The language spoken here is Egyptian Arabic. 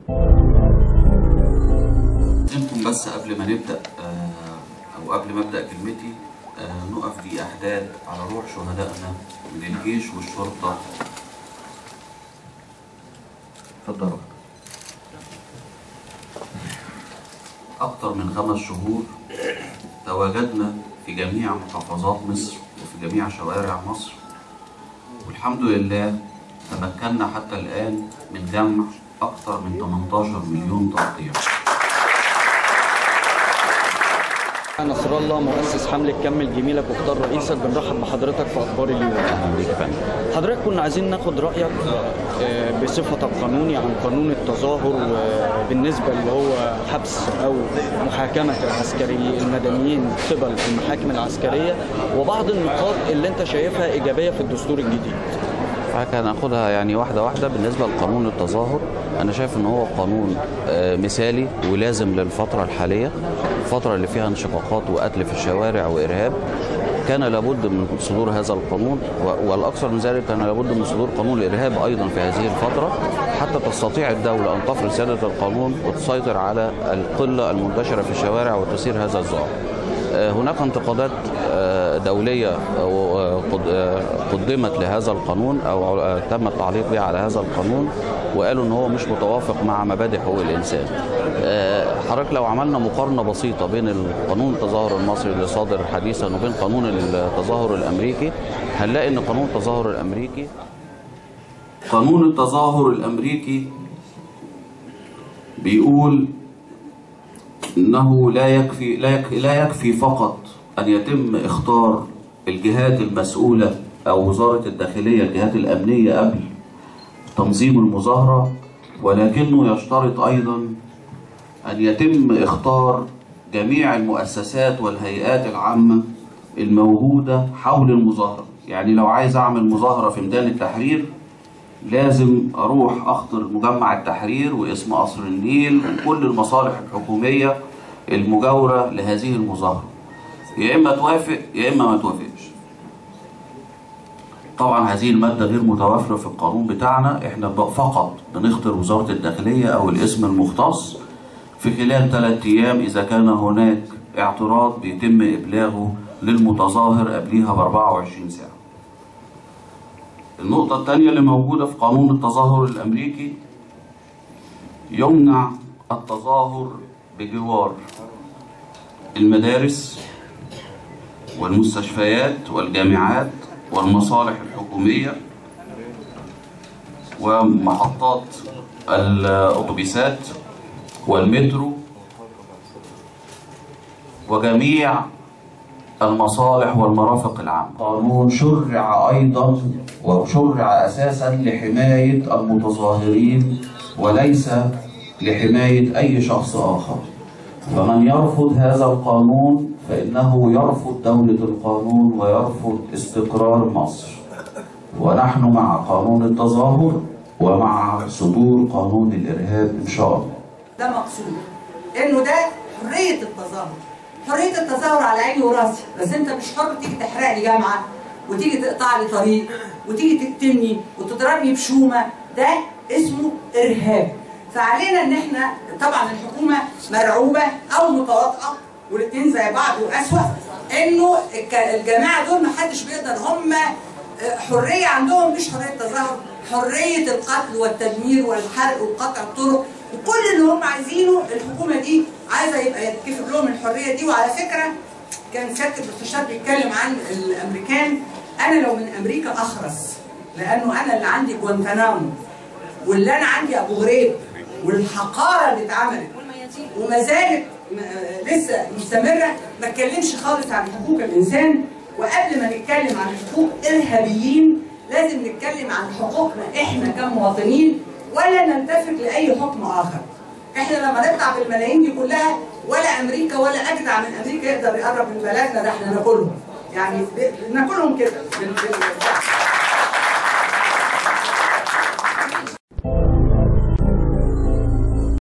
يمكن بس قبل ما نبدأ آه، أو قبل ما أبدأ كلمتي آه، نقف دي أحداد على روح شهدائنا من الجيش والشرطة اتفضلوا أكثر من خمس شهور تواجدنا في جميع محافظات مصر وفي جميع شوارع مصر والحمد لله تمكنا حتى الآن من جمع أكثر من 18 مليون تغطية نصر الله مؤسس حملة كمل جميلك واختار رئيسك بنرحب بحضرتك في اخبار اليوم حضرتك كنا عايزين ناخد رايك آه، بصفتك قانوني عن قانون التظاهر وبالنسبه اللي هو حبس او محاكمه العسكري المدنيين قبل المحاكم العسكريه وبعض النقاط اللي انت شايفها ايجابيه في الدستور الجديد هناخدها يعني واحدة واحدة بالنسبة لقانون التظاهر أنا شايف إن هو قانون آه، مثالي ولازم للفترة الحالية الفترة اللي فيها انشقاقات وقتل في الشوارع وإرهاب كان لابد من صدور هذا القانون و- والأكثر من ذلك كان لابد من صدور قانون الإرهاب أيضا في هذه الفترة حتى تستطيع الدولة أن تفرض سيادة القانون وتسيطر على القلة المنتشرة في الشوارع وتثير هذا الذعر آه، هناك انتقادات آه، دولية آه، قد- آه، قدمت لهذا القانون أو آه، تم التعليق بها على هذا القانون وقالوا ان هو مش متوافق مع مبادئ حقوق الانسان. آه، حضرتك لو عملنا مقارنه بسيطه بين القانون التظاهر المصري اللي صادر حديثا وبين قانون التظاهر الامريكي هنلاقي ان قانون التظاهر الامريكي قانون التظاهر الأمريكي بيقول إنه لا يكفي لا يكفي, لا يكفي فقط أن يتم إختار الجهات المسؤولة أو وزارة الداخلية الجهات الأمنية قبل تنظيم المظاهرة ولكنه يشترط أيضا أن يتم إختار جميع المؤسسات والهيئات العامة الموجودة حول المظاهرة يعني لو عايز أعمل مظاهرة في ميدان التحرير لازم أروح أخطر مجمع التحرير واسم قصر النيل وكل المصالح الحكومية المجاورة لهذه المظاهرة يا إما توافق يا إما ما توافقش طبعا هذه المادة غير متوافرة في القانون بتاعنا احنا ب- فقط بنختار وزارة الداخلية أو الاسم المختص في خلال ثلاثة أيام إذا كان هناك اعتراض بيتم إبلاغه للمتظاهر قبليها ب 24 ساعة النقطة الثانية اللي موجودة في قانون التظاهر الأمريكي يمنع التظاهر بجوار المدارس والمستشفيات والجامعات والمصالح الحكومية ومحطات الأتوبيسات والمترو وجميع المصالح والمرافق العامة قانون شرع أيضا وشرع أساسا لحماية المتظاهرين وليس لحماية أي شخص آخر فمن يرفض هذا القانون فإنه يرفض دولة القانون ويرفض استقرار مصر ونحن مع قانون التظاهر ومع صدور قانون الإرهاب إن شاء الله ده مقصود انه ده حريه التظاهر حريه التظاهر على عيني وراسي بس انت مش حر تيجي تحرق لي جامعه وتيجي تقطع لي طريق وتيجي تقتلني وتضربني بشومه ده اسمه ارهاب فعلينا ان احنا طبعا الحكومه مرعوبه او متواطئه والاثنين زي بعض واسوأ انه الك- الجماعه دول محدش بيقدر هم حريه عندهم مش حريه تظاهر حريه القتل والتدمير والحرق وقطع الطرق وكل اللي هم عايزينه الحكومه دي عايزه يبقى يتكفل لهم الحريه دي وعلى فكره كان سياده المستشار بيتكلم عن الامريكان انا لو من امريكا اخرس لانه انا اللي عندي جوانتانامو واللي انا عندي ابو غريب والحقاره اللي اتعملت وما زالت م- آه لسه مستمره ما اتكلمش خالص عن حقوق الانسان وقبل ما نتكلم عن حقوق ارهابيين لازم نتكلم عن حقوقنا احنا كمواطنين ولا نلتفت لاي حكم اخر احنا لما نطلع بالملايين دي كلها ولا امريكا ولا اجدع من امريكا يقدر يقرب من بلدنا ده احنا ناكلهم يعني ب- ناكلهم كده بال- بال-